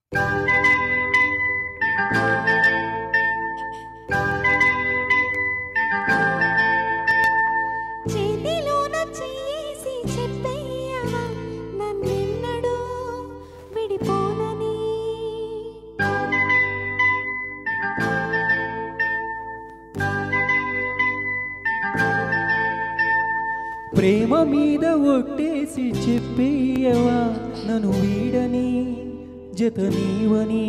చేతిలోన చేసి చెప్పేయవా నన్నెన్నడూ విడిపోనని ప్రేమ మీద ఒట్టేసి చెప్పేయవా నన్ను వీడని జత నీవని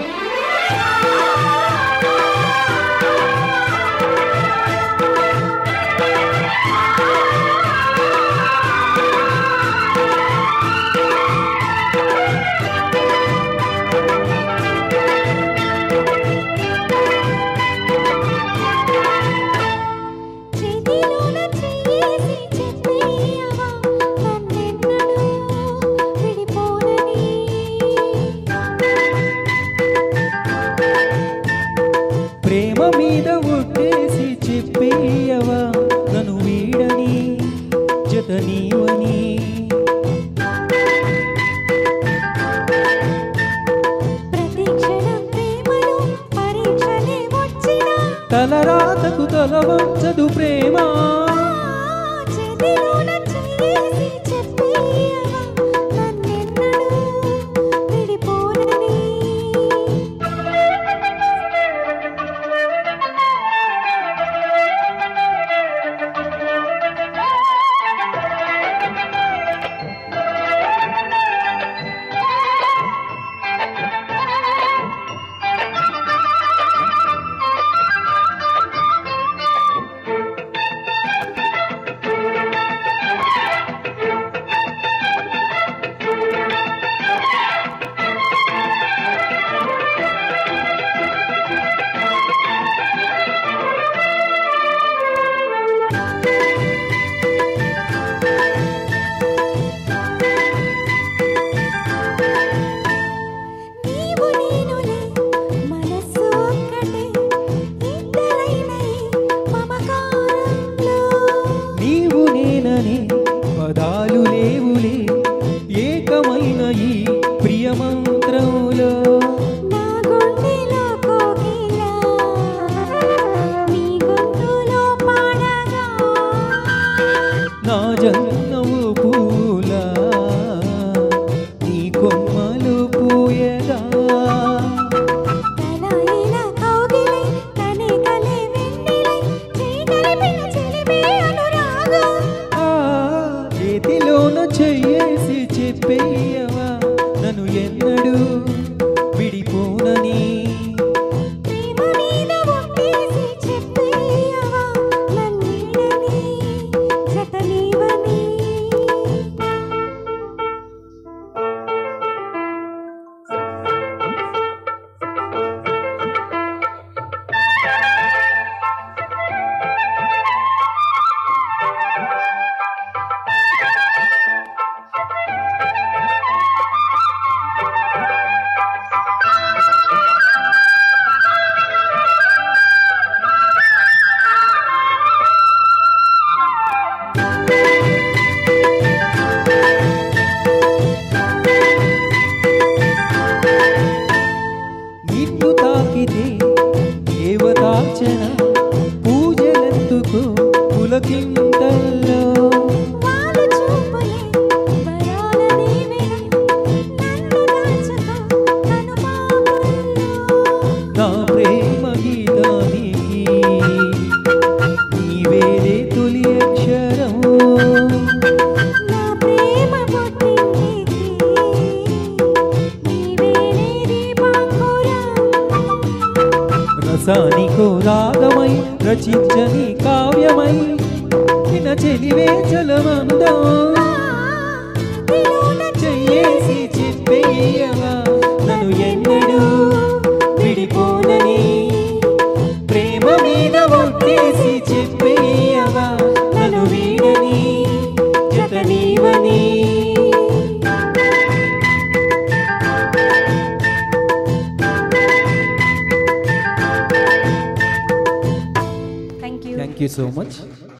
చేతిలోన చేసి చెప్పేయవా నన్నెన్నడూ విడిపోనని ప్రేమ మీద ఒట్టేసి చెప్పేయవా నన్ను వీడని జత నీవని ప్రతి క్షణం ప్రేమలో పరీక్షలే వచ్చినా తలరాతకు తల వంచదు ప్రేమ చేతిలోన చేసి చెప్పేయవా నన్నెన్నడూ విడిపోనని నీవు నేనులే మనసు ఒక్కటే ఇద్దరైన ఈ మమకారంలో నీవు నేనని పదాలు లేవులే ఏకమైన ఈ ప్రియమంత్రంలో నా గుండెలో కోకిల నీ గొంతులో పాడగా నా జన్మవు పూల నీ కొమ్మలు పూయగా తలైన కౌగిలై తనే కలే వెన్నెలై చీకలిపిన చెలిమే అనురాగం ఆ చేతిలోన చెయ్యేసి చెప్పేయవా నన్ను ఎన్నడూ విడిపోనని ప్రేమ మీద ఒట్టేసి చెప్పేయవా నన్నీడని జత నీవని నిన్ను తాకితే దేవతార్చన పూజలెందుకు పులకింతల్లో వాళ్ళు చూపులే వరాల దీవెన నన్ను దాచుకో కనుపాపల్లో నా ప్రేమ గీతానికి నీవేలే తొలి అక్షరం నా ప్రేమ పుట్టింటికి నీవేలే దీపాంకురం రసానికో రాగమై రచించని కావ్యమై నిన చెలివే చలమందా దిలోన చెయ్యేసి చెప్పేయవా నన్ను ఎన్నడూ విడిపోనని ప్రేమ మీద ఒట్టేసి చెప్పేయవా నన్ను వీడని జత నీవని thank you thank you so much